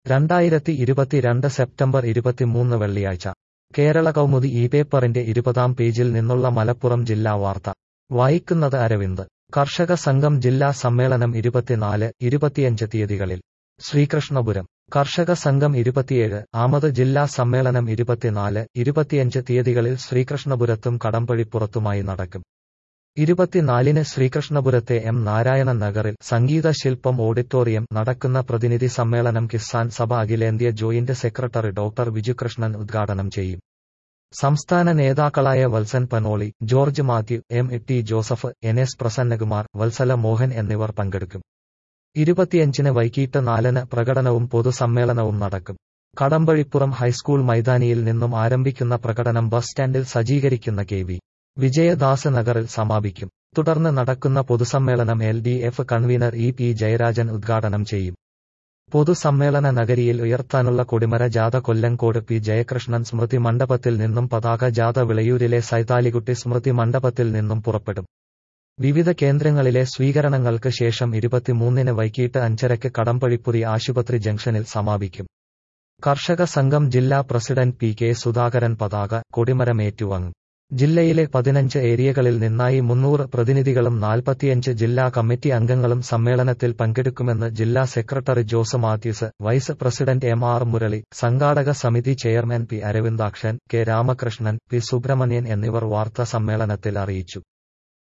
രണ്ടായിരത്തി ഇരുപത്തിരണ്ട് സെപ്റ്റംബർ ഇരുപത്തിമൂന്ന് വെള്ളിയാഴ്ച കേരള കൗമുദി ഈ പേപ്പറിന്റെ ഇരുപതാം പേജിൽ നിന്നുള്ള മലപ്പുറം ജില്ലാ വാർത്ത വായിക്കുന്നത് അരവിന്ദ് കർഷക സംഘം ജില്ലാ സമ്മേളനം ഇരുപത്തിനാല് ഇരുപത്തിയഞ്ച് തീയതികളിൽ ശ്രീകൃഷ്ണപുരം കർഷക സംഘം ഇരുപത്തിയേഴ് ആമത് ജില്ലാ സമ്മേളനം ഇരുപത്തിനാല് ഇരുപത്തിയഞ്ച് തീയതികളിൽ ശ്രീകൃഷ്ണപുരത്തും കടമ്പഴിപ്പുറത്തുമായി നടക്കും ഇരുപത്തിനാലിന് ശ്രീകൃഷ്ണപുരത്തെ എം നാരായണൻ നഗറിൽ സംഗീത ശില്പം ഓഡിറ്റോറിയം നടക്കുന്ന പ്രതിനിധി സമ്മേളനം കിസാൻ സഭ അഖിലേന്ത്യാ ജോയിന്റ് സെക്രട്ടറി ഡോക്ടർ വിജുകൃഷ്ണൻ ഉദ്ഘാടനം ചെയ്യും സംസ്ഥാന നേതാക്കളായ Valsan Panoli George Mathew M T Joseph N S Prasannakumar Valsala Mohan എന്നിവർ പങ്കെടുക്കും ഇരുപത്തിയഞ്ചിന് വൈകിട്ട് നാലിന് പ്രകടനവും പൊതുസമ്മേളനവും നടക്കും കടമ്പഴിപ്പുറം ഹൈസ്കൂൾ മൈതാനിയിൽ നിന്നും ആരംഭിക്കുന്ന പ്രകടനം ബസ് സ്റ്റാൻഡിൽ സജ്ജീകരിക്കുന്ന കെ വി വിജയദാസ് നഗറിൽ സമാപിക്കും തുടർന്ന് നടക്കുന്ന പൊതുസമ്മേളനം L D F convener E P Jayarajan ഉദ്ഘാടനം ചെയ്യും പൊതുസമ്മേളന നഗരിയിൽ ഉയർത്താനുള്ള കൊടിമര ജാഥ കൊല്ലങ്കോട് പി ജയകൃഷ്ണൻ സ്മൃതി മണ്ഡപത്തിൽ നിന്നും പതാക ജാഥ വിളയൂരിലെ സൈതാലിക്കുട്ടി സ്മൃതി മണ്ഡപത്തിൽ നിന്നും പുറപ്പെടും വിവിധ കേന്ദ്രങ്ങളിലെ സ്വീകരണങ്ങൾക്ക് ശേഷം ഇരുപത്തിമൂന്നിന് വൈകിട്ട് അഞ്ചരയ്ക്ക് കടമ്പഴിപ്പുരി ആശുപത്രി ജംഗ്ഷനിൽ സമാപിക്കും കർഷക സംഘം ജില്ലാ പ്രസിഡന്റ് പി കെ സുധാകരൻ പതാക കൊടിമരമേറ്റുവാങ്ങും ജില്ലയിലെ പതിനഞ്ച് ഏരിയകളിൽ നിന്നായി മുന്നൂറ് പ്രതിനിധികളും നാൽപ്പത്തിയഞ്ച് ജില്ലാ കമ്മിറ്റി അംഗങ്ങളും സമ്മേളനത്തിൽ പങ്കെടുക്കുമെന്ന് ജില്ലാ secretary Jose Mathews vice president M R Murali സംഘാടക സമിതി chairman P Aravindakshan K Ramakrishnan P Subramanian എന്നിവർ വാർത്താ സമ്മേളനത്തിൽ അറിയിച്ചു